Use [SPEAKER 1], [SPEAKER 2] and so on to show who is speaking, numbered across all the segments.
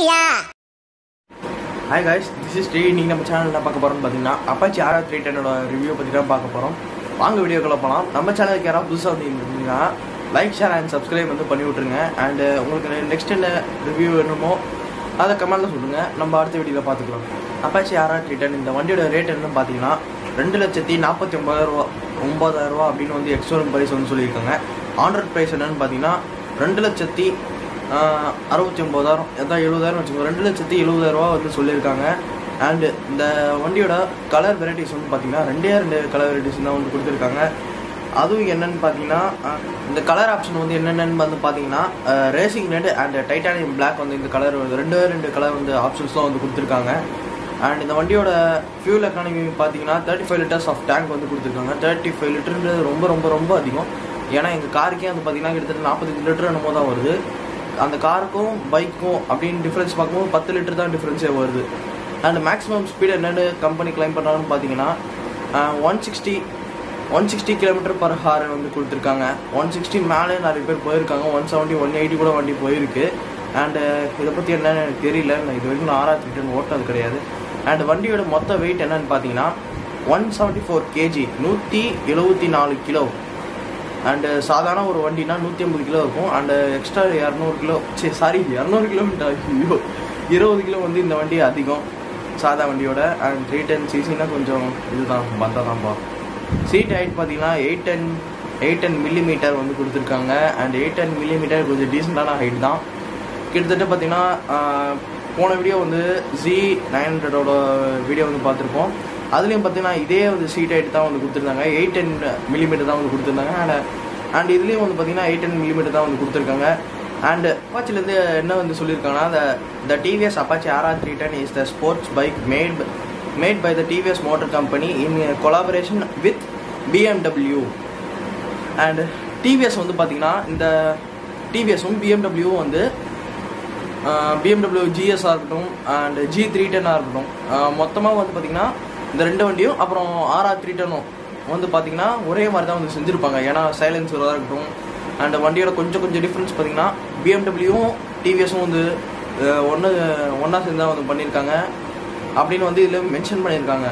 [SPEAKER 1] இல்லையா
[SPEAKER 2] hi guys this is Shri நீங்கள் நம்ம சேனலில் பார்க்க போகிறோம்னு பார்த்தீங்கன்னா அப்பாச்சி ஆர் த்ரீ டென்னோட ரிவ்யூ பற்றி தான் பார்க்க போகிறோம் வாங்க வீடியோக்குள்ள போகலாம் நம்ம சேனலுக்கு யாராவது புதுசாக வந்து இருந்தீங்கன்னா லைக் ஷேர் அண்ட் சப்ஸ்கிரைப் வந்து பண்ணி விட்ருங்க அண்டு உங்களுக்கு நெக்ஸ்ட் என்ன ரிவ்யூ வேணுமோ அதை கமெண்ட்டில் சொல்லுங்கள் நம்ம அடுத்த வீடியோவில் பார்த்துக்கலாம் அப்பாச்சி ஆர் த்ரீ டென் இந்த வண்டியோட ரேட் என்னன்னு பார்த்தீங்கன்னா ரெண்டு லட்சத்தி நாற்பத்தி ஒம்பதாயிரம் ரூபா ஒம்பதாயிரம் ரூபா அப்படின்னு வந்து எக்ஸ்டோரன் ப்ரைஸ் வந்து சொல்லியிருக்காங்க ஆண்ட்ராய்ட் ப்ரைஸ் என்னன்னு பார்த்தீங்கன்னா ரெண்டு லட்சத்தி ஆஹ் அறுபத்தி ஒம்பதாயிரம் அதான் எழுபதாயிரம் வச்சுக்கோங்க ரெண்டு லட்சத்தி எழுபதாயிரரூவா வந்து சொல்லியிருக்காங்க அண்டு இந்த வண்டியோட கலர் வெரைட்டிஸ் வந்து பார்த்தீங்கன்னா ரெண்டே ரெண்டு கலர் வெரைட்டிஸ் தான் வந்து கொடுத்துருக்காங்க அதுவும் என்னன்னு பார்த்தீங்கன்னா ஆஹ் இந்த கலர் ஆப்ஷன் வந்து என்னென்னு வந்து பார்த்தீங்கன்னா racing red and titanium black வந்து இந்த கலர் ரெண்டே ரெண்டு கலர் வந்து ஆப்ஷன்ஸ்லாம் வந்து கொடுத்துருக்காங்க அண்ட் இந்த வண்டியோட ஃபியூல் எக்கானமி பார்த்தீங்கன்னா thirty five litres of tank வந்து கொடுத்துருக்காங்க தேர்ட்டி ஃபைவ் லிட்டருன்றது ரொம்ப ரொம்ப ரொம்ப அதிகம் ஏன்னா எங்கள் காருக்கே வந்து பார்த்தீங்கன்னா கிட்டத்தட்ட நாற்பத்தஞ்சு லிட்டர் என்னமோ தான் வருது அந்த காருக்கும் பைக்கும் அப்படின்னு டிஃப்ரென்ஸ் பார்க்கும்போது பத்து லிட்டர் தான் டிஃப்ரென்ஸே வருது அண்ட் மேக்ஸிமம் ஸ்பீடு என்னென்னு கம்பெனி கிளைம் பண்ணுறாங்கன்னு பார்த்தீங்கன்னா one sixty one sixty kilometre per hour வந்து கொடுத்துருக்காங்க ஒன் சிக்ஸ்டி மேலே நிறைய பேர் போயிருக்காங்க ஒன் செவன்ட்டி ஒன் எயிட்டி கூட வண்டி போயிருக்கு அண்டு இதை பற்றி என்னன்னு எனக்கு தெரியல நான் இது வரைக்கும் நான் ஆறாயிரத்தி ரிட்டர்ன் ஓட்டினது கிடையாது அண்ட் வண்டியோட மொத்த வெயிட் என்னன்னு பார்த்தீங்கன்னா ஒன் செவன்ட்டி ஃபோர் கேஜி நூற்றி எழுபத்தி நாலு கிலோ அண்டு சாதாரண ஒரு வண்டினா நூற்றி ஐம்பது கிலோ இருக்கும் அண்டு எக்ஸ்ட்ரா இரநூறு கிலோ சரி சாரி இரநூறு கிலோமீட்டர் ஐயோ இருபது கிலோ வந்து இந்த வண்டி அதிகம் சாதா வண்டியோட அண்ட் த்ரீ டென் சிசினா கொஞ்சம் இதுதான் பந்தா தான்ப்பா சீட் ஹைட் பார்த்தீங்கன்னா eight ten eight ten millimetre வந்து கொடுத்துருக்காங்க அண்ட் எயிட் டென் மில்லிமீட்டர் கொஞ்சம் டீசெண்டான ஹைட் தான் கிட்டத்தட்ட பார்த்தீங்கன்னா ஆஹ், போன வீடியோ வந்து ஜி நைன் ஹண்ட்ரடோட வீடியோ வந்து பார்த்துருப்போம் அதுலேயும் பார்த்தீங்கன்னா இதே வந்து சீட் ஹைட் தான் வந்து கொடுத்துருந்தாங்க எயிட் டென் மில்லிமீட்டர் தான் வந்து கொடுத்துருந்தாங்க அண்ட் அண்ட் இதுலேயும் வந்து பார்த்தீங்கன்னா எயிட் டென் மில்லிமீட்டர் தான் வந்து கொடுத்துருக்காங்க அண்ட் அப்பாச்சிலேருந்து என்ன வந்து சொல்லியிருக்காங்கன்னா the the TVS Apache RR three ten is the sports bike made made by the TVS motor company in collaboration with BMW and TVS வந்து பார்த்தீங்கன்னா இந்த டிவிஎஸும் பிஎம்டபிள்யூவும் வந்து பிஎம்டபிள்யூ ஜிஎஸ்ஆர் இருக்கட்டும் அண்ட் ஜி த்ரீ டென்னாக இருக்கட்டும் மொத்தமாக வந்து பார்த்தீங்கன்னா இந்த ரெண்டு வண்டியும் அப்புறம் ஆர்ஆர் த்ரீ டென்னும் வந்து பார்த்தீங்கன்னா ஒரே மாதிரி தான் வந்து செஞ்சுருப்பாங்க ஏன்னா சைலன்சராக இருக்கட்டும் அண்ட் வண்டியோட கொஞ்சம் கொஞ்சம் டிஃப்ரென்ஸ் பார்த்தீங்கன்னா பிஎம்டபிள்யூவும் டிவிஎஸும் வந்து ஒன்று ஒன்றா சேர்ந்து தான் வந்து பண்ணியிருக்காங்க அப்படின்னு வந்து இதில் மென்ஷன் பண்ணியிருக்காங்க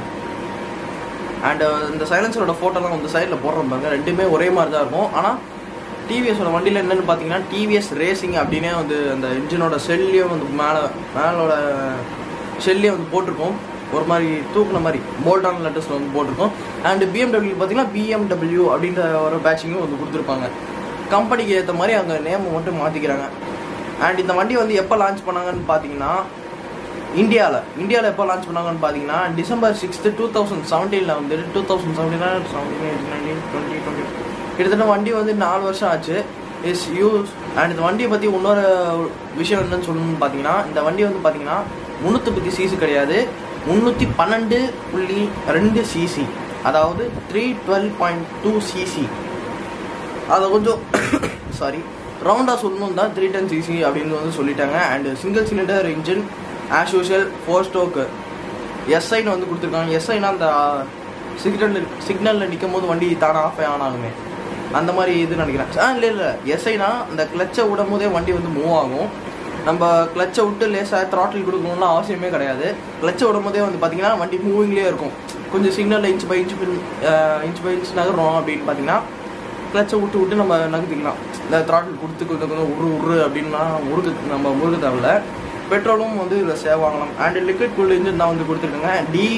[SPEAKER 2] அண்ட் இந்த சைலன்சரோட ஃபோட்டோலாம் வந்து சைடில் போடுறாங்க ரெண்டுமே ஒரே மாதிரி தான் இருக்கும் ஆனால் டிவிஎஸோட வண்டியில் என்னென்னு பார்த்தீங்கன்னா டிவிஎஸ் ரேசிங் அப்படின்னே வந்து அந்த இன்ஜினோட செல்லையும் வந்து மேலே மேலோட ஷெல்லே வந்து போட்டிருக்கோம் ஒரு மாதிரி தூக்குன மாதிரி போல்டான லெட்டர்ஸில் வந்து போட்டிருக்கோம் அண்ட் பிஎம்டபிள்யூ பார்த்தீங்கன்னா பிஎம்டபிள்யூ அப்படின்ற ஒரு பேட்சிங்கும் வந்து கொடுத்துருப்பாங்க கம்பெனிக்கு ஏற்ற மாதிரி அங்கே நேமை மட்டும் மாற்றிக்கிறாங்க அண்ட் இந்த வண்டி வந்து எப்போ லான்ச் பண்ணாங்கன்னு பார்த்தீங்கன்னா இந்தியாவில் இந்தியாவில் எப்போ லான்ச் பண்ணாங்கன்னு பார்த்தீங்கன்னா டிசம்பர் சிக்ஸ்த்து டூ தௌசண்ட் செவன்டீனில் வந்து two thousand seventeen seventeen eight nineteen twenty twenty கிட்டத்தட்ட வண்டி வந்து நாலு வருஷம் ஆச்சு இஸ் யூஸ் அண்ட் இந்த வண்டியை பற்றி இன்னொரு விஷயம் என்னன்னு சொல்லணும்னு பார்த்தீங்கன்னா இந்த வண்டி வந்து பார்த்தீங்கன்னா முந்நூற்றி பத்தி சிசி கிடையாது முந்நூற்றி பன்னெண்டு புள்ளி ரெண்டு சிசி அதாவது three twelve point two CC அதை கொஞ்சம் சாரி ரவுண்டாக சொல்லணும் தான் த்ரீ டென் சிசி அப்படின்னு வந்து சொல்லிட்டாங்க and single cylinder engine as usual four stroke எஸ்ஐன்னு வந்து கொடுத்துருக்காங்க எஸ்ஐனா அந்த சிக்னல் சிக்னலில் நிற்கும் போது வண்டி தானே ஆஃப் ஆன் ஆகுமே அந்த மாதிரி இது நினைக்கிறேன் ஆ இல்லை இல்லை எஸ்ஐனா அந்த கிளச்சை விடும் போதே வண்டி வந்து மூவ் ஆகும் நம்ம கிளச்சை விட்டு லேசாக த்ராட்டில் கொடுக்கணும்னு அவசியமே கிடையாது கிளச்சை விடும் போதே வந்து பார்த்தீங்கன்னா வண்டி மூவிங்லேயே இருக்கும் கொஞ்சம் சிக்னலில் inch by inch inch by inch நகரும் அப்படின்னு பார்த்தீங்கன்னா கிளச்சை விட்டு விட்டு நம்ம நகர்த்திக்கலாம் இந்த த்ராட்டில் கொடுத்து கொஞ்சம் கொஞ்சம் உரு உரு அப்படின்னா முருகு நம்ம முருக தேவையில்ல பெட்ரோலும் வந்து இதில் சேவ் ஆகலாம் அண்ட் லிக்விட் கூல் இன்ஜின் தான் வந்து கொடுத்துருக்காங்க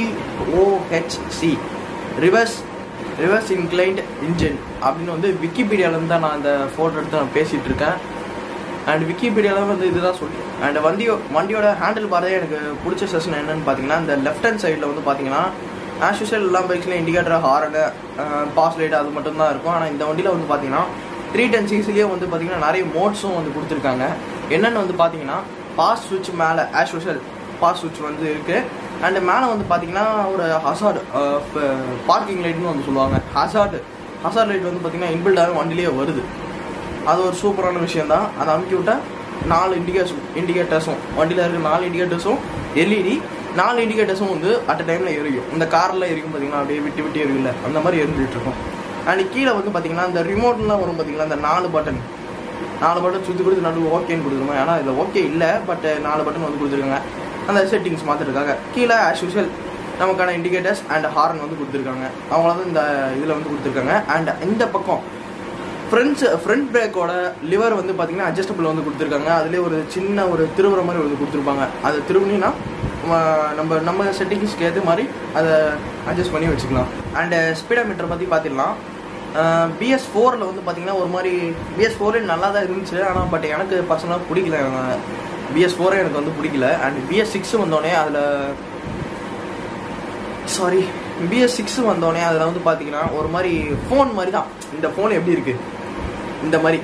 [SPEAKER 2] DOHC reverse reverse inclined engine அப்படின்னு வந்து விக்கிபீடியாவிலேருந்து தான் நான் அந்த ஃபோட்டோ எடுத்து நான் பேசிகிட்டு இருக்கேன் அண்ட் விக்கிபீடியாவில் வந்து இதுதான் சொல்லி அண்ட் வண்டியோ வண்டியோட ஹேண்டில் பாரே எனக்கு பிடிச்ச செஷன் என்னன்னு பார்த்தீங்கன்னா இந்த லெஃப்ட் ஹேண்ட் சைடில் வந்து பார்த்தீங்கன்னா ஆஸ் யூஷுவல் எல்லா பைக்ஸ்லையும் இண்டிகேட்டர் ஹாரனு பாஸ் லைட் அது மட்டும் தான் இருக்கும் ஆனால் இந்த வண்டியில் வந்து பார்த்தீங்கன்னா த்ரீ டென் சிசிலேயே வந்து பார்த்தீங்கன்னா நிறைய மோட்ஸும் வந்து கொடுத்துருக்காங்க என்னென்னு வந்து பார்த்தீங்கன்னா பாஸ் சுவிட்ச் மேலே ஆஸ் யூஷுவல் பாஸ் சுவிட்ச் வந்து இருக்குது அண்ட் மேலே வந்து பார்த்தீங்கன்னா ஒரு ஹசார்டு பார்க்கிங் லைட்னு வந்து சொல்லுவாங்க ஹசார்டு ஹசார்ட் லைட் வந்து பார்த்தீங்கன்னா இன்பில்டாக வண்டிலேயே வருது அது ஒரு சூப்பரான விஷயம் தான் அதை அமுக்கி விட்டால் நாலு இண்டிகேஷன் இண்டிகேட்டர்ஸும் வண்டியில் இருக்க நாலு இண்டிகேட்டர்ஸும் எல்இடி நாலு இண்டிகேட்டர்ஸும் வந்து அட் டைமில் எரியும் இந்த காரில் எரியும் பார்த்தீங்கன்னா அப்படியே விட்டு விட்டு எரியும்ல அந்த மாதிரி எரிஞ்சிட்டு இருக்கும் அண்ட் கீழே வந்து பார்த்தீங்கன்னா இந்த ரிமோட்லாம் வரும் பார்த்தீங்களா இந்த நாலு பட்டன் நாலு பட்டன் சுற்றி கொடுத்து நடுவு ஓகேன்னு கொடுத்துருமா ஏன்னா இதில் ஓகே இல்லை பட் நாலு பட்டன் வந்து கொடுத்துருக்காங்க அந்த செட்டிங்ஸ் மாற்றிருக்காங்க கீழே ஆஸ் யூஷுவல் நமக்கான இண்டிகேட்டர்ஸ் அண்ட் ஹார்ன் வந்து கொடுத்துருக்காங்க அவங்கள வந்து இந்த இதில் வந்து கொடுத்துருக்காங்க அண்ட் இந்த பக்கம் ஃப்ரண்ட்ஸ் ஃப்ரண்ட் பிரேக்கோட லிவர் வந்து பார்த்தீங்கன்னா அட்ஜஸ்டபிள் வந்து கொடுத்துருக்காங்க அதுலேயே ஒரு சின்ன ஒரு திருவுற மாதிரி வந்து கொடுத்துருப்பாங்க அது திருவுனா நம்ம நம்ம செட்டிங்ஸ்க்கு ஏற்ற மாதிரி அதை அட்ஜஸ்ட் பண்ணி வச்சுக்கலாம் அண்டு ஸ்பீடோமீட்டர் பற்றி பார்த்துக்கலாம் பிஎஸ் ஃபோரில் வந்து பார்த்தீங்கன்னா ஒரு மாதிரி பிஎஸ் ஃபோரே நல்லா தான் இருந்துச்சு ஆனால் பட் எனக்கு பர்சனலாக பிடிக்கல பிஎஸ் ஃபோரே எனக்கு வந்து பிடிக்கல அண்ட் பிஎஸ் சிக்ஸ் வந்தோடனே அதில் சாரி பிஎஸ் சிக்ஸ் வந்தோடனே அதில் வந்து பார்த்தீங்கன்னா ஒரு மாதிரி ஃபோன் மாதிரி தான் இந்த ஃபோன் எப்படி இருக்கு இந்த மாதிரி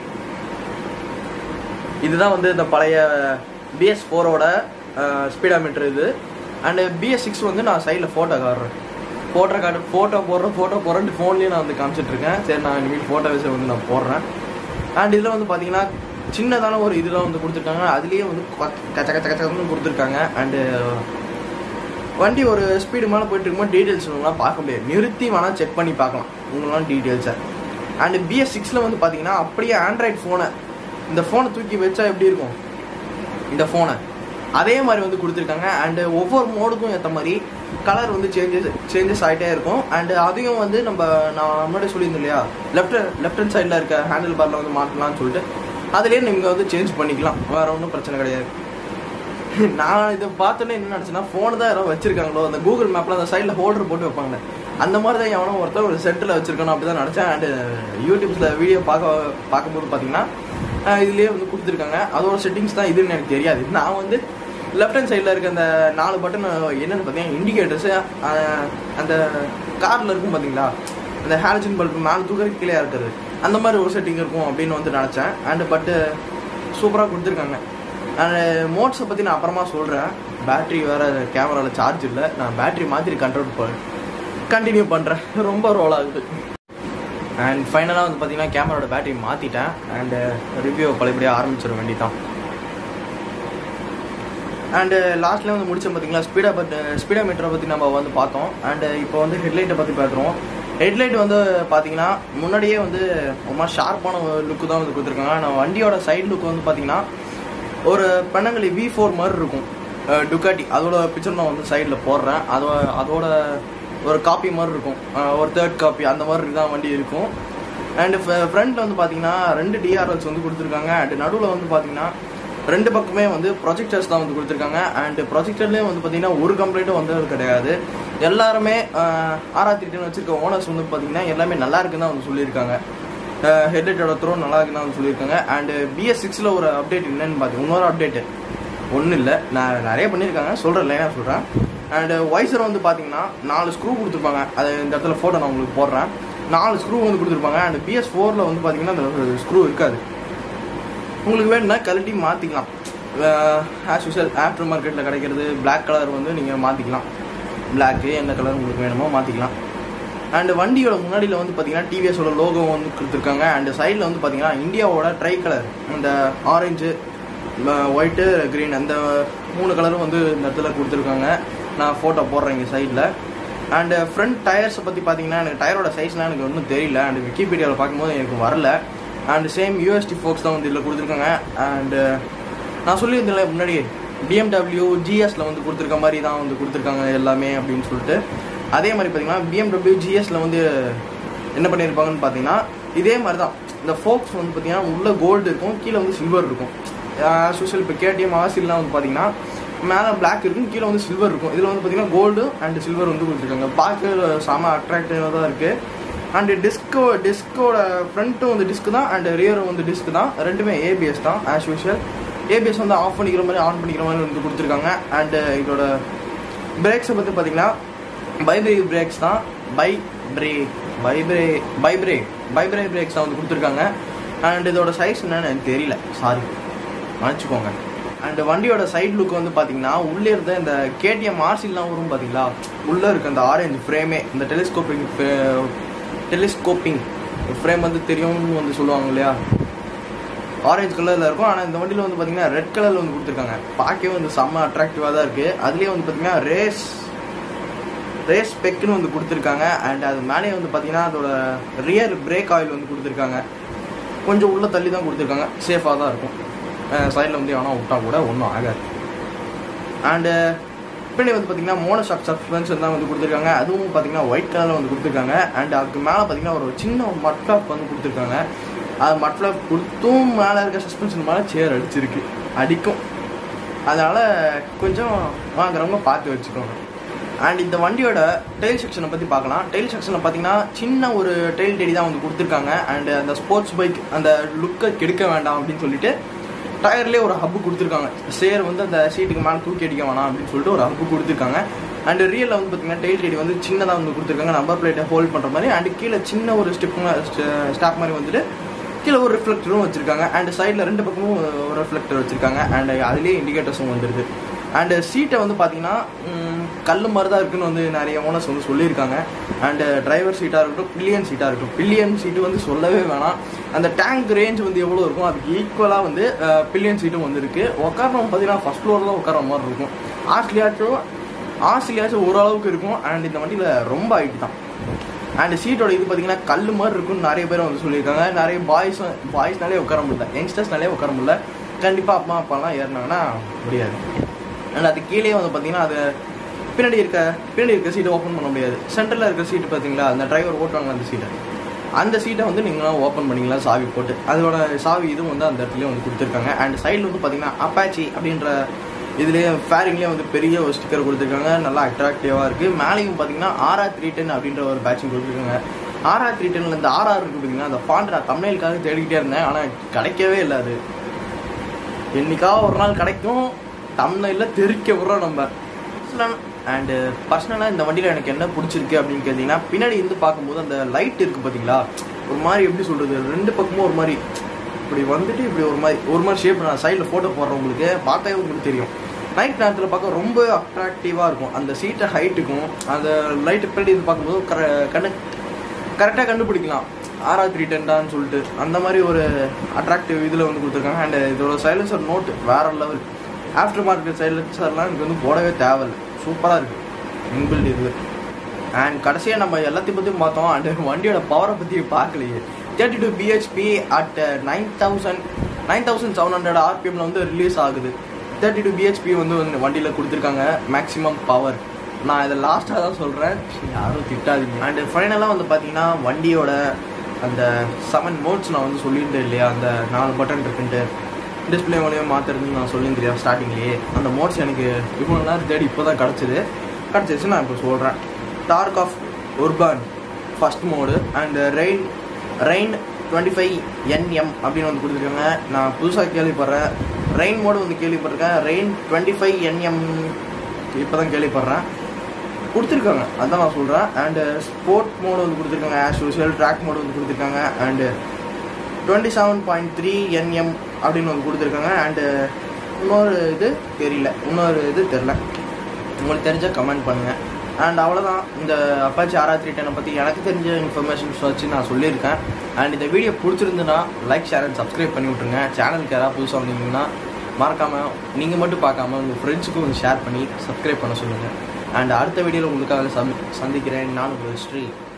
[SPEAKER 2] இதுதான் வந்து இந்த பழைய பிஎஸ் ஃபோரோட ஸ்பீடாமீட்டர் இது அண்டு பிஎஸ் சிக்ஸ் வந்து நான் சைடில் ஃபோட்டோ காடுறேன் ஃபோட்டோ காட்டு ஃபோட்டோ போடுறேன் ஃபோட்டோ போடுறேன் ஃபோன்லேயே நான் வந்து காமிச்சிட்ருக்கேன் சரி நான் இனிமேல் ஃபோட்டோ விஷயம் வந்து நான் போடுறேன் அண்ட் இதில் வந்து பார்த்தீங்கன்னா சின்னதான ஒரு இதெல்லாம் வந்து கொடுத்துருக்காங்க அதுலேயே வந்து கச்ச கச்ச கச்சன்னு கொடுத்துருக்காங்க அண்டு வண்டி ஒரு ஸ்பீடு மேலே போயிட்டு இருக்கும்போது டீட்டெயில்ஸ் உங்களாம் பார்க்க முடியாது நிறுத்தி வேணால் செக் பண்ணி பார்க்கலாம் உங்களாம் டீட்டெயில்ஸை அண்ட் பிஎஸ் சிக்ஸில் வந்து பார்த்தீங்கன்னா அப்படியே ஆண்ட்ராய்ட் ஃபோனை இந்த ஃபோனை தூக்கி வச்சா எப்படி இருக்கும் இந்த ஃபோனை அதே மாதிரி வந்து கொடுத்துருக்காங்க அண்டு ஒவ்வொரு மோடுக்கும் ஏற்ற மாதிரி கலர் வந்து சேஞ்சஸ் சேஞ்சஸ் ஆகிட்டே இருக்கும் அண்டு அதையும் வந்து நம்ம நான் முன்னாடி சொல்லியிருந்தேன் இல்லையா லெஃப்ட் லெஃப்ட் ஹேண்ட் சைடில் இருக்க ஹேண்டில் பாரில் வந்து மாட்டலாம்னு சொல்லிட்டு அதுலேயே நீங்கள் வந்து சேஞ்ச் பண்ணிக்கலாம் வேறு ஒன்றும் பிரச்சனை கிடையாது நான் இதை பார்த்தோன்னே என்ன நினச்சேன்னா ஃபோன் தான் யாரோ வச்சிருக்காங்களோ அந்த கூகுள் மேப்பில் அந்த சைடில் ஹோல்டர் போட்டு வைப்பாங்க அந்த மாதிரி தான் எவனோ ஒருத்தர் ஒரு சென்டரில் வச்சிருக்கணும் அப்படி தான் நினச்சேன் அண்டு யூடியூப்ஸில் வீடியோ பார்க்க பார்க்கும்போது பார்த்தீங்கன்னா இதுலேயே வந்து கொடுத்துருக்காங்க அதோட செட்டிங்ஸ் தான் இதுன்னு எனக்கு தெரியாது நான் வந்து லெஃப்ட் ஹேண்ட் சைடில் இருக்க அந்த நாலு பட்டன் என்னென்னு பார்த்தீங்கன்னா இண்டிகேட்டர்ஸு அந்த காரில் இருக்கும் பார்த்தீங்களா அந்த ஹேலஜன் பல்ப் மேலே தூக்கிற கீழே இருக்கிறது அந்த மாதிரி ஒரு செட்டிங் இருக்கும் அப்படின்னு வந்து நினச்சேன் அண்டு பட்டு சூப்பராக கொடுத்துருக்காங்க அண்ட் மோட்ஸை பற்றி நான் அப்புறமா சொல்கிறேன் பேட்ரி வேறு கேமராவில் சார்ஜ் இல்லை நான் பேட்ரி மாதிரி கண்ட்ரோல் பண்ண கண்டினியூ பண்ணுறேன் ரொம்ப ரோல் ஆகுது அண்ட் ஃபைனலாக வந்து பார்த்தீங்கன்னா கேமராவோட பேட்டரி மாற்றிட்டேன் அண்டு ரிவ்யூ பழையபடியாக ஆரம்பிச்சிட வேண்டிதான் அண்டு லாஸ்ட்லேயே வந்து முடிச்சோம் பார்த்தீங்களா ஸ்பீடா பட் ஸ்பீடா மீட்டரை பற்றி நம்ம வந்து பார்த்தோம் அண்டு இப்போ வந்து ஹெட்லைட்டை பற்றி பார்க்குறோம் ஹெட்லைட் வந்து பார்த்தீங்கன்னா முன்னாடியே வந்து ரொம்ப ஷார்ப்பான லுக்கு தான் வந்து கொடுத்துருக்காங்க ஆனால் வண்டியோட சைடு லுக் வந்து பார்த்தீங்கன்னா ஒரு பெண்ணங்களி வி ஃபோர் மாதிரி இருக்கும் டுக்காட்டி அதோட பிக்சர் நான் வந்து சைடில் போடுறேன் அதோ அதோட ஒரு காப்பி மாதிரி இருக்கும் ஒரு தேர்ட் காப்பி அந்த மாதிரி தான் வண்டி இருக்கும் அண்டு ஃப்ரண்ட்டில் வந்து பார்த்தீங்கன்னா ரெண்டு டிஆர்எல்ஸ் வந்து கொடுத்துருக்காங்க அண்டு நடுவில் வந்து பார்த்தீங்கன்னா ரெண்டு பக்கமே வந்து ப்ரொஜெக்டர்ஸ் தான் வந்து கொடுத்துருக்காங்க அண்ட் ப்ரொஜெக்டர்லேயே வந்து பார்த்தீங்கன்னா ஒரு கம்ப்ளைண்ட்டும் வந்தது கிடையாது எல்லாருமே ஆறாயிரத்தி எட்டுன்னு வச்சிருக்க ஓனர்ஸ் வந்து பார்த்தீங்கன்னா எல்லாமே நல்லா இருக்குன்னு தான் வந்து சொல்லியிருக்காங்க ஹெட்லைட்டோட த்ரோ நல்லா இருக்குன்னு தான் வந்து சொல்லியிருக்காங்க அண்டு பிஎஸ் சிக்ஸில் ஒரு அப்டேட் என்னன்னு பார்த்தீங்க இன்னொரு அப்டேட்டு ஒன்றும் இல்லை நான் நிறைய பண்ணியிருக்காங்க சொல்கிறேன் லைனாக சொல்கிறேன் அண்டு வைசர் வந்து பார்த்தீங்கன்னா நாலு ஸ்க்ரூ கொடுத்துருப்பாங்க அது இந்த இடத்துல ஃபோட்டோ நான் உங்களுக்கு போடுறேன் நாலு ஸ்க்ரூ வந்து கொடுத்துருப்பாங்க அண்ட் பிஎஸ் ஃபோரில் வந்து பார்த்தீங்கன்னா அந்த ஸ்க்ரூ இருக்காது உங்களுக்கு வேணும்னா கழட்டி மாற்றிக்கலாம் ஆஸ் யூஷுவல் ஆஃப்டர் மார்க்கெட்டில் கிடைக்கிறது பிளாக் கலர் வந்து நீங்கள் மாற்றிக்கலாம் பிளாக்கு எந்த கலர் உங்களுக்கு வேணுமோ மாற்றிக்கலாம் அண்ட் வண்டியோட முன்னாடியில் வந்து பார்த்தீங்கன்னா டிவிஎஸோட லோகோ வந்து கொடுத்துருக்காங்க அண்ட் சைடில் வந்து பார்த்தீங்கன்னா இந்தியாவோட ட்ரை கலர் அந்த ஆரஞ்சு ஒயிட்டு க்ரீன் அந்த மூணு கலரும் வந்து இந்த இடத்துல கொடுத்துருக்காங்க நான் ஃபோட்டோ போடுறேன் இங்கே சைடில் அண்டு ஃப்ரண்ட் டயர்ஸை பற்றி பார்த்தீங்கன்னா எனக்கு டயரோட சைஸ்லாம் எனக்கு ஒன்றும் தெரியல அண்ட் விக்கிபீடியாவில் பார்க்கும்போது எனக்கு வரல அண்ட் சேம் யூஎஸ்டி ஃபோக்ஸ் தான் வந்து இதில் கொடுத்துருக்காங்க அண்டு நான் சொல்லியிருந்தேன் முன்னாடி பிஎம்டபிள்யூ ஜிஎஸ்ல வந்து கொடுத்துருக்க மாதிரி தான் வந்து கொடுத்துருக்காங்க எல்லாமே அப்படின்னு சொல்லிட்டு அதே மாதிரி பார்த்தீங்கன்னா பிஎம்டபிள்யூ ஜிஎஸ்ல வந்து என்ன பண்ணியிருப்பாங்கன்னு பார்த்தீங்கன்னா இதே மாதிரி தான் இந்த ஃபோக்ஸ் வந்து பார்த்தீங்கன்னா உள்ள கோல்டு இருக்கும் கீழே வந்து சில்வர் இருக்கும் சோஷியல் இப்போ கேடிஎம் ஆசிலாம் வந்து பார்த்தீங்கன்னா மேலே பிளாக் இருக்கும் கீழே வந்து சில்வர் இருக்கும் இதில் வந்து பார்த்தீங்கன்னா கோல்டு அண்ட் சில்வர் வந்து கொடுத்துருக்காங்க பார்க்க செம அட்ராக்டிவாக தான் இருக்குது அண்ட் டிஸ்கோ டிஸ்கோட ஃப்ரண்ட்டும் வந்து டிஸ்க் தான் அண்ட் ரியரும் வந்து டிஸ்க் தான் ரெண்டுமே ஏபிஎஸ் தான் ஆஸ் யூஷுவல் ஏபிஎஸ் வந்து ஆஃப் பண்ணிக்கிற மாதிரி ஆன் பண்ணிக்கிற மாதிரி வந்து கொடுத்துருக்காங்க அண்டு இதோட பிரேக்ஸை பற்றி பார்த்தீங்கன்னா பைப்ரே பிரேக்ஸ் தான் by brake Bybre Bybre Bybre brakes தான் வந்து கொடுத்துருக்காங்க அண்ட் இதோட சைஸ் என்னன்னு எனக்கு தெரியல சாரி மன்னிச்சுக்கோங்க அண்ட் வண்டியோட சைட் லுக் வந்து பார்த்தீங்கன்னா உள்ளே இருந்த இந்த கேடிஎம் ஆர்சிலாம் வரும் பார்த்தீங்களா உள்ளே இருக்க அந்த ஆரஞ்சு ஃப்ரேமே இந்த டெலிஸ்கோப்பிங் டெலிஸ்கோப்பிங் ஃப்ரேம் வந்து தெரியும்னு வந்து சொல்லுவாங்க இல்லையா ஆரஞ்சு கலரில் இருக்கும் ஆனால் இந்த வண்டியில் வந்து பார்த்தீங்கன்னா ரெட் கலரில் வந்து கொடுத்துருக்காங்க பார்க்கவே வந்து செம்ம அட்ராக்டிவாக தான் இருக்குது அதுலேயே வந்து பார்த்தீங்கன்னா ரேஸ் ரேஸ் பெக்குன்னு வந்து கொடுத்துருக்காங்க அண்ட் அது மேலே வந்து பார்த்தீங்கன்னா அதோட ரியர் பிரேக் ஆயில் வந்து கொடுத்துருக்காங்க கொஞ்சம் உள்ள தள்ளி தான் கொடுத்துருக்காங்க சேஃபாக தான் இருக்கும் சைடில் வந்து எவனா விட்டா கூட ஒன்றும் ஆகாது அண்டு பின்னாடி வந்து பார்த்தீங்கன்னா மோனோஷாக் சஸ்பென்ஷன் தான் வந்து கொடுத்துருக்காங்க அதுவும் பார்த்தீங்கன்னா ஒயிட் கலரில் வந்து கொடுத்துருக்காங்க அண்ட் அதுக்கு மேலே பார்த்தீங்கன்னா ஒரு சின்ன மட்லாப் வந்து கொடுத்துருக்காங்க அது மட்லாப் கொடுத்தும் மேலே இருக்க சஸ்பென்ஷன் மேலே சேர் அடிச்சிருக்கு அடிக்கும் அதனால் கொஞ்சம் வாங்குறவங்க பார்த்து வச்சுக்கோங்க அண்ட் இந்த வண்டியோட டெயில் செக்ஷனை பற்றி பார்க்கலாம் டெயில் செக்ஷனில் பார்த்தீங்கன்னா சின்ன ஒரு டெயில் டெடி தான் வந்து கொடுத்துருக்காங்க அண்ட் அந்த ஸ்போர்ட்ஸ் பைக் அந்த லுக்கை கெடுக்க வேண்டாம் அப்படின்னு சொல்லிட்டு டயர்லேயே ஒரு ஹப்பு கொடுத்துருக்காங்க சேர் வந்து அந்த சீட்டுக்கு மேலே தூக்கி அடிக்க வேணாம் அப்படின்னு சொல்லிட்டு ஒரு ஹப்பு கொடுத்துருக்காங்க அண்ட் ரியலில் வந்து பார்த்தீங்கன்னா டெயில் டெடி வந்து சின்னதாக வந்து கொடுத்துருக்காங்க நம்பர் பிளேட்டை ஹோல்ட் பண்ணுற மாதிரி அண்ட் கீழே சின்ன ஒரு ஸ்டெப் ஸ்டாப் மாதிரி வந்துட்டு கீழே ஒரு ரிஃப்ளெக்டரும் வச்சிருக்காங்க அண்ட் சைடில் ரெண்டு பக்கமும் ஒரு ரிஃப்ளெக்டர் வச்சிருக்காங்க அண்ட் அதுலேயே இண்டிகேட்டர்ஸும் வந்துருது அண்டு சீட்டை வந்து பார்த்தீங்கன்னா கல் மாதிரி தான் இருக்குன்னு வந்து நிறைய ஓனர்ஸ் வந்து சொல்லியிருக்காங்க அண்டு டிரைவர் சீட்டாக இருக்கட்டும் பில்லியன் சீட்டாக இருக்கட்டும் பில்லியன் சீட்டு வந்து சொல்லவே வேணாம் அந்த டேங்க் ரேஞ்ச் வந்து எவ்வளோ இருக்கும் அதுக்கு ஈக்குவலாக வந்து பில்லியன் சீட்டும் வந்து இருக்குது உட்காரணும் பார்த்தீங்கன்னா ஃபஸ்ட் ஃப்ளோரில் தான் உட்கார மாதிரி இருக்கும் ஆஸ்ட்லியாச்சும் ஆஸ்ட்லியாச்சும் ஓரளவுக்கு இருக்கும் அண்ட் இந்த வண்டியில் ரொம்ப ஹைட் தான் அண்ட் சீட்டோட இது பார்த்தீங்கன்னா கல் மாதிரி இருக்குன்னு நிறைய பேர் வந்து சொல்லியிருக்காங்க நிறைய பாய்ஸ் பாய்ஸ்னாலே உட்கார முடியல யங்ஸ்டர்ஸ்னாலே உட்கார முடியல கண்டிப்பாக அப்பா அப்பாலாம் ஏறினாங்கன்னா முடியாது அண்ட் அது கீழே வந்து பார்த்தீங்கன்னா அது பின்னாடி இருக்க பின்னாடி இருக்க சீட்டை ஓப்பன் பண்ண முடியாது சென்டரில் இருக்க சீட்டு பார்த்தீங்களா அந்த டிரைவர் ஓட்டுவாங்க அந்த சீட்டை அந்த சீட்டை வந்து நீங்களாம் ஓப்பன் பண்ணிக்கலாம் சாவி போட்டு அதோட சாவி இதுவும் வந்து அந்த இடத்துலயே வந்து கொடுத்துருக்காங்க அண்ட் சைடில் வந்து பார்த்தீங்கன்னா அப்பாச்சி அப்படின்ற இதுலேயே ஃபேரிங்லேயே வந்து பெரிய ஒரு ஸ்டிக்கர் கொடுத்துருக்காங்க நல்லா அட்ராக்டிவாக இருக்குது மேலேயும் பார்த்தீங்கன்னா ஆர்ஆர் த்ரீ டென் அப்படின்ற ஒரு பேட்சிங் கொடுத்துருக்காங்க ஆர்ஆர் த்ரீ டென்னில் இந்த ஆர்ஆர் இருக்குது பார்த்தீங்கன்னா அந்த ஃபாண்ட் நான் தமிழுக்காக தேடிக்கிட்டே இருந்தேன் ஆனால் கிடைக்கவே இல்லை அது என்னைக்காவது ஒரு நாள் கிடைக்கும் தமிழில் தெரிக்க விட்றோம் நம்ம அண்டு பர்சனலாக இந்த வண்டியில் எனக்கு என்ன பிடிச்சிருக்கு அப்படின்னு கேட்டிங்கன்னா பின்னாடி இருந்து பார்க்கும்போது அந்த லைட் இருக்குது பார்த்தீங்களா ஒரு மாதிரி எப்படி சொல்கிறது ரெண்டு பக்கமும் ஒரு மாதிரி இப்படி வந்துட்டு இப்படி ஒரு மாதிரி ஒரு மாதிரி ஷேப் நான் சைடில் ஃபோட்டோ போடுறேன் உங்களுக்கு பார்த்தாவே உங்களுக்கு தெரியும் நைட் நேரத்தில் பார்க்க ரொம்ப அட்ராக்டிவாக இருக்கும் அந்த சீட்டை ஹைட்டுக்கும் அந்த லைட்டு பின்னாடி இருந்து பார்க்கும்போது கர கண்ணு கரெக்டாக கண்டுபிடிக்கலாம் ஆர்ஆர் த்ரீ டென்டான்னு சொல்லிட்டு அந்த மாதிரி ஒரு அட்ராக்டிவ் இதில் வந்து கொடுத்துருக்காங்க அண்ட் இதோட சைலன்சர் நோட் வேற லெவல் ஆஃப்டர் மார்க்கெட் சைலன்சர்லாம் எனக்கு வந்து போடவே தேவையில்லை சூப்பராக இருக்குது இன்பில்ட் இது அண்ட் கடைசியாக நம்ம எல்லாத்தையும் பற்றியும் பார்த்தோம் அண்ட் வண்டியோட பவரை பற்றி பார்க்கலையே thirty two BHP at nine thousand nine thousand seven hundred ஆர்பிஎம்ல வந்து ரிலீஸ் ஆகுது தேர்ட்டி டூ பிஹெச்பி வந்து வந்து வண்டியில் கொடுத்துருக்காங்க மேக்ஸிமம் பவர் நான் இதை லாஸ்ட்டாக தான் சொல்கிறேன் யாரும் திட்டாதீங்க அண்ட் ஃபைனலாக வந்து பார்த்தீங்கன்னா வண்டியோட அந்த செவன் மோட்ஸ் நான் வந்து சொல்லியிருந்தேன் இல்லையா அந்த நாலு பட்டன் இருக்குன்ட்டு டிஸ்பிளே மூலியம் மாற்றுறதுன்னு நான் சொல்லியிருந்தேன் ஸ்டார்டிங்லேயே அந்த மோட்ஸ் எனக்கு இவ்வளோ நேரம் தேடி இப்போ தான் கிடச்சிது கிடச்சிருச்சு நான் இப்போ சொல்கிறேன் torque of urban first mode and rain rain twenty five NM அப்படின்னு வந்து கொடுத்துருக்காங்க நான் புதுசாக கேள்விப்படுறேன் ரெயின் மோடு வந்து கேள்விப்பட்டிருக்கேன் ரெயின் டுவெண்ட்டி ஃபைவ் என்எம் இப்போ தான் கேள்விப்படுறேன் கொடுத்துருக்காங்க அதான் நான் சொல்கிறேன் அண்டு ஸ்போர்ட் மோடு வந்து கொடுத்துருக்காங்க ஆஸ் யூஷுவல் ட்ராக் மோடு வந்து கொடுத்துருக்காங்க and twenty seven point three NM அப்படின்னு வந்து கொடுத்துருக்காங்க அண்டு இன்னொரு இது தெரியல இன்னொரு இது தெரில உங்களுக்கு தெரிஞ்சால் கமெண்ட் பண்ணுங்கள் அண்ட் அவ்வளோதான் இந்த அப்பாச்சி ஆரா த்ரீ டெனை பற்றி எனக்கு தெரிஞ்ச இன்ஃபர்மேஷன்ஸ் வச்சு நான் சொல்லியிருக்கேன் அண்ட் இந்த வீடியோ பிடிச்சிருந்துன்னா லைக் ஷேர் அண்ட் சப்ஸ்கிரைப் பண்ணி விட்ருங்க சேனலுக்கு யாராவது புதுசாக வந்தீங்கன்னா மறக்காமல் நீங்கள் மட்டும் பார்க்காம உங்கள் ஃப்ரெண்ட்ஸுக்கும் கொஞ்சம் ஷேர் பண்ணி சப்ஸ்கிரைப் பண்ண சொல்லுங்கள் அண்ட் அடுத்த வீடியோவில் உங்களுக்காக சந்திக்கிறேன் நான் ஒரு ஸ்ரீ